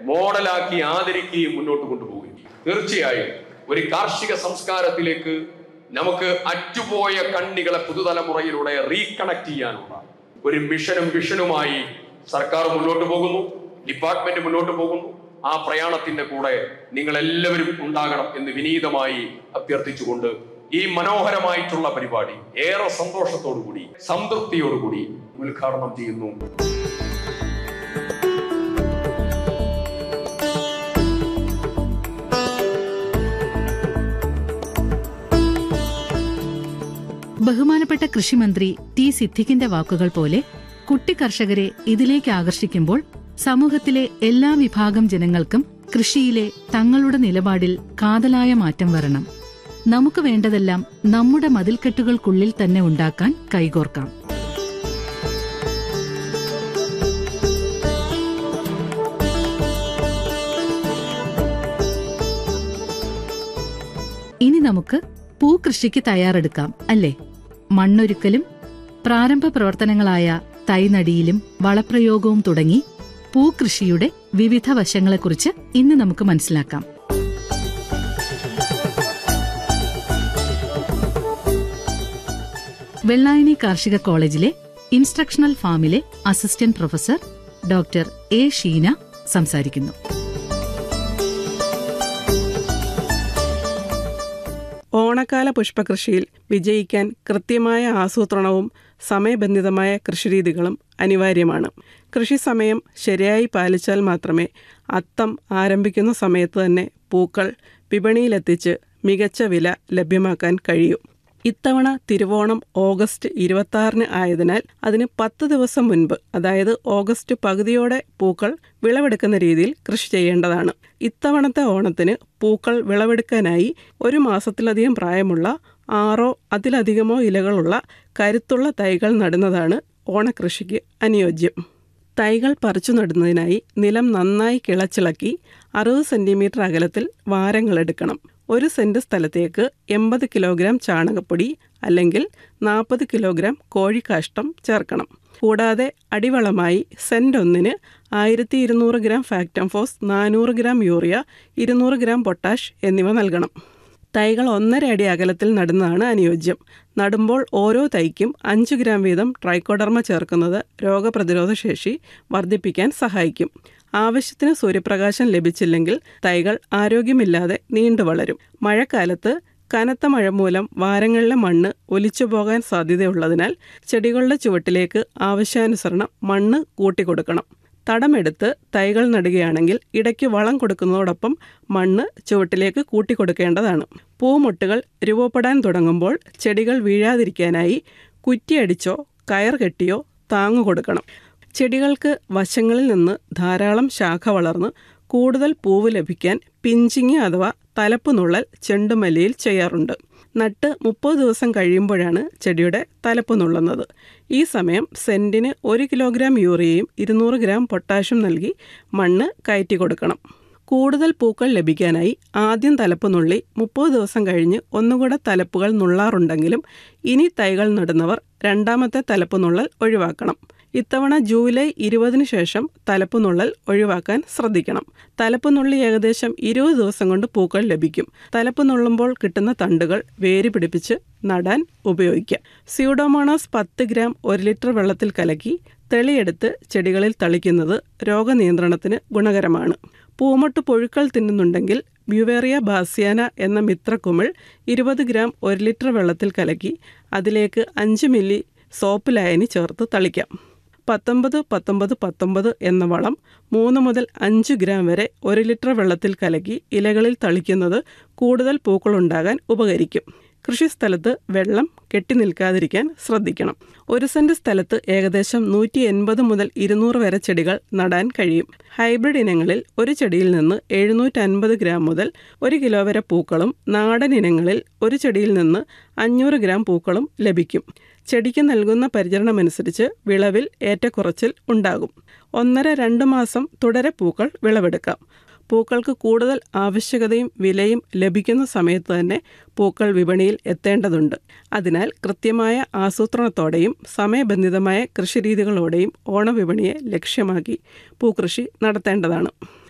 മോഡലാക്കി ആദരിക്കുകയും മുന്നോട്ട് കൊണ്ടുപോവുകയും ചെയ്യും. തീർച്ചയായും ഒരു കാർഷിക സംസ്കാരത്തിലേക്ക് നമുക്ക് അറ്റുപോയ കണ്ണികളെ പുതുതലമുറയിലൂടെ റീകണക്ട് ചെയ്യാനുള്ള ഒരു മിഷനും വിഷനുമായി സർക്കാർ മുന്നോട്ട് പോകുന്നു ഡിപ്പാർട്ട്മെന്റ് മുന്നോട്ട് പോകുന്നു ആ പ്രയാണത്തിന്റെ കൂടെ നിങ്ങൾ എല്ലാവരും ഉണ്ടാകണം എന്ന് വിനീതമായി അഭ്യർത്ഥിച്ചുകൊണ്ട് ഈ മനോഹരമായിട്ടുള്ള പരിപാടി ഏറെ സന്തോഷത്തോടുകൂടി സംതൃപ്തിയോടുകൂടി ഉദ്ഘാടനം ചെയ്യുന്നു ബഹുമാനപ്പെട്ട കൃഷിമന്ത്രി ടി സിദ്ദിഖിന്റെ വാക്കുകൾ പോലെ കുട്ടി കർഷകരെ ഇതിലേക്ക് ആകർഷിക്കുമ്പോൾ സമൂഹത്തിലെ എല്ലാ വിഭാഗം ജനങ്ങൾക്കും കൃഷിയിലെ തങ്ങളുടെ നിലപാടിൽ കാതലായ മാറ്റം വരണം നമുക്ക് വേണ്ടതെല്ലാം നമ്മുടെ മതിൽക്കെട്ടുകൾക്കുള്ളിൽ തന്നെ ഉണ്ടാക്കാൻ കൈകോർക്കാം ഇനി നമുക്ക് പൂകൃഷിക്ക് തയ്യാറെടുക്കാം അല്ലേ മണ്ണൊരുക്കലും പ്രാരംഭ പ്രവർത്തനങ്ങളായ തൈനടിയിലും വളപ്രയോഗവും തുടങ്ങി പൂകൃഷിയുടെ വിവിധ വശങ്ങളെക്കുറിച്ച് ഇന്ന് നമുക്ക് മനസ്സിലാക്കാം വെള്ളായണി കാർഷിക കോളേജിലെ ഇൻസ്ട്രക്ഷണൽ ഫാമിലെ assistant professor doctor A Sheena സംസാരിക്കുന്നു ഓണക്കാല പുഷ്പകൃഷിയിൽ വിജയിക്കാൻ കൃത്യമായ ആസൂത്രണവും സമയബന്ധിതമായ കൃഷിരീതികളും അനിവാര്യമാണ് കൃഷി സമയം ശരിയായി പാലിച്ചാൽ മാത്രമേ അത്തം ആരംഭിക്കുന്ന സമയത്ത് തന്നെ പൂക്കൾ വിപണിയിലെത്തിച്ച് മികച്ച വില ലഭ്യമാക്കാൻ കഴിയൂ ഇത്തവണ തിരുവോണം ഓഗസ്റ്റ് ഇരുപത്തി ആയതിനാൽ അതിന് പത്ത് ദിവസം മുൻപ് അതായത് ഓഗസ്റ്റ് പകുതിയോടെ പൂക്കൾ വിളവെടുക്കുന്ന രീതിയിൽ കൃഷി ചെയ്യേണ്ടതാണ് ഇത്തവണത്തെ ഓണത്തിന് പൂക്കൾ വിളവെടുക്കാനായി ഒരു മാസത്തിലധികം പ്രായമുള്ള ആറോ അതിലധികമോ ഇലകളുള്ള കരുത്തുള്ള തൈകൾ നടുന്നതാണ് ഓണക്കൃഷിക്ക് അനുയോജ്യം തൈകൾ പറിച്ചു നടുന്നതിനായി നിലം നന്നായി കിളച്ചിളക്കി അറുപത് സെന്റിമീറ്റർ അകലത്തിൽ വാരങ്ങളെടുക്കണം ഒരു സെന്റ് സ്ഥലത്തേക്ക് എൺപത് കിലോഗ്രാം ചാണകപ്പൊടി അല്ലെങ്കിൽ നാൽപ്പത് കിലോഗ്രാം കോഴിക്കാഷ്ടം ചേർക്കണം കൂടാതെ അടിവളമായി സെന്റ് ഒന്നിന് ആയിരത്തി ഇരുന്നൂറ് ഗ്രാം ഫാക്ടംഫോസ് നാനൂറ് ഗ്രാം യൂറിയ ഇരുന്നൂറ് ഗ്രാം പൊട്ടാഷ് എന്നിവ നൽകണം തൈകൾ ഒന്നര അടി അകലത്തിൽ നടുന്നതാണ് അനുയോജ്യം നടുമ്പോൾ ഓരോ തൈക്കും അഞ്ച് ഗ്രാം വീതം ട്രൈക്കോഡർമ ചേർക്കുന്നത് രോഗപ്രതിരോധ ശേഷി വർദ്ധിപ്പിക്കാൻ സഹായിക്കും ആവശ്യത്തിന് സൂര്യപ്രകാശം ലഭിച്ചില്ലെങ്കിൽ തൈകൾ ആരോഗ്യമില്ലാതെ നീണ്ടു വളരും മഴക്കാലത്ത് കനത്ത മഴ മൂലം വാരങ്ങളിലെ മണ്ണ് ഒലിച്ചു പോകാൻ സാധ്യതയുള്ളതിനാൽ ചെടികളുടെ ചുവട്ടിലേക്ക് ആവശ്യാനുസരണം മണ്ണ് കൂട്ടിക്കൊടുക്കണം തടമെടുത്ത് തൈകൾ നടുകയാണെങ്കിൽ ഇടയ്ക്ക് വളം കൊടുക്കുന്നതോടൊപ്പം മണ്ണ് ചുവട്ടിലേക്ക് കൂട്ടിക്കൊടുക്കേണ്ടതാണ് പൂമൊട്ടുകൾ രൂപപ്പെടാൻ തുടങ്ങുമ്പോൾ ചെടികൾ വീഴാതിരിക്കാനായി കുറ്റിയടിച്ചോ കയർ കെട്ടിയോ താങ്ങു കൊടുക്കണം ചെടികൾക്ക് വശങ്ങളിൽ നിന്ന് ധാരാളം ശാഖ വളർന്ന് കൂടുതൽ പൂവ് ലഭിക്കാൻ പിഞ്ചിങ് അഥവാ തലപ്പ് നുള്ളൽ ചെണ്ടുമല്ലിയിൽ ചെയ്യാറുണ്ട് നട്ട് മുപ്പത് ദിവസം കഴിയുമ്പോഴാണ് ചെടിയുടെ തലപ്പ് നുള്ളുന്നത് ഈ സമയം സെന്റിന് ഒരു കിലോഗ്രാം യൂറിയയും ഇരുന്നൂറ് ഗ്രാം പൊട്ടാഷ്യം നൽകി മണ്ണ് കയറ്റി കൊടുക്കണം കൂടുതൽ പൂക്കൾ ലഭിക്കാനായി ആദ്യം തലപ്പ് നുള്ളി മുപ്പത് ദിവസം കഴിഞ്ഞ് ഒന്നുകൂടെ തലപ്പുകൾ നുള്ളാറുണ്ടെങ്കിലും ഇനി തൈകൾ നടുന്നവർ രണ്ടാമത്തെ തലപ്പ് നുള്ളൽ ഒഴിവാക്കണം ഇത്തവണ ജൂലൈ ഇരുപതിന് ശേഷം തലപ്പ് നുള്ളൽ ഒഴിവാക്കാൻ ശ്രദ്ധിക്കണം തലപ്പ് നുള്ളി ഏകദേശം ഇരുപത് ദിവസം കൊണ്ട് പൂക്കൾ ലഭിക്കും തലപ്പ് നുള്ളുമ്പോൾ കിട്ടുന്ന തണ്ടുകൾ വേര് പിടിപ്പിച്ച് നടാൻ ഉപയോഗിക്കാം സ്യൂഡോമോണാസ് പത്ത് ഗ്രാം ഒരു ലിറ്റർ വെള്ളത്തിൽ കലക്കി തെളിയെടുത്ത് ചെടികളിൽ തളിക്കുന്നത് രോഗനിയന്ത്രണത്തിന് ഗുണകരമാണ് പൂമൊട്ട് പുഴുക്കൾ തിന്നുന്നുണ്ടെങ്കിൽ ബ്യുവേറിയ ബാസിയാന എന്ന മിത്രക്കുമിൾ ഇരുപത് ഗ്രാം ഒരു ലിറ്റർ വെള്ളത്തിൽ കലക്കി അതിലേക്ക് അഞ്ച് മില്ലി സോപ്പ് ലായനി ചേർത്ത് തളിക്കാം പത്തൊമ്പത് പത്തൊമ്പത് പത്തൊമ്പത് എന്ന വളം മൂന്ന് മുതൽ അഞ്ച് ഗ്രാം വരെ ഒരു ലിറ്റർ വെള്ളത്തിൽ കലക്കി ഇലകളിൽ തളിക്കുന്നത് കൂടുതൽ പൂക്കളുണ്ടാകാൻ ഉപകരിക്കും കൃഷിസ്ഥലത്ത് വെള്ളം കെട്ടി നിൽക്കാതിരിക്കാൻ ശ്രദ്ധിക്കണം ഒരു സെന്റ് സ്ഥലത്ത് ഏകദേശം നൂറ്റി എൺപത് മുതൽ ഇരുന്നൂറ് വരെ ചെടികൾ നടാൻ കഴിയും ഹൈബ്രിഡ് ഇനങ്ങളിൽ ഒരു ചെടിയിൽ നിന്ന് എഴുന്നൂറ്റി അൻപത് ഗ്രാം മുതൽ ഒരു കിലോ വരെ പൂക്കളും നാടൻ ഇനങ്ങളിൽ ഒരു ചെടിയിൽ നിന്ന് അഞ്ഞൂറ് ഗ്രാം പൂക്കളും ലഭിക്കും ചെടിക്ക് നൽകുന്ന പരിചരണമനുസരിച്ച് വിളവിൽ ഏറ്റക്കുറച്ചിൽ ഉണ്ടാകും ഒന്നര രണ്ട് മാസം തുടരെ പൂക്കൾ വിളവെടുക്കാം പൂക്കൾക്ക് കൂടുതൽ ആവശ്യകതയും വിലയും ലഭിക്കുന്ന സമയത്ത് തന്നെ പൂക്കൾ വിപണിയിൽ എത്തേണ്ടതുണ്ട് അതിനാൽ കൃത്യമായ ആസൂത്രണത്തോടെയും സമയബന്ധിതമായ കൃഷിരീതികളോടെയും ഓണവിപണിയെ ലക്ഷ്യമാക്കി പൂക്കൃഷി നടത്തേണ്ടതാണ്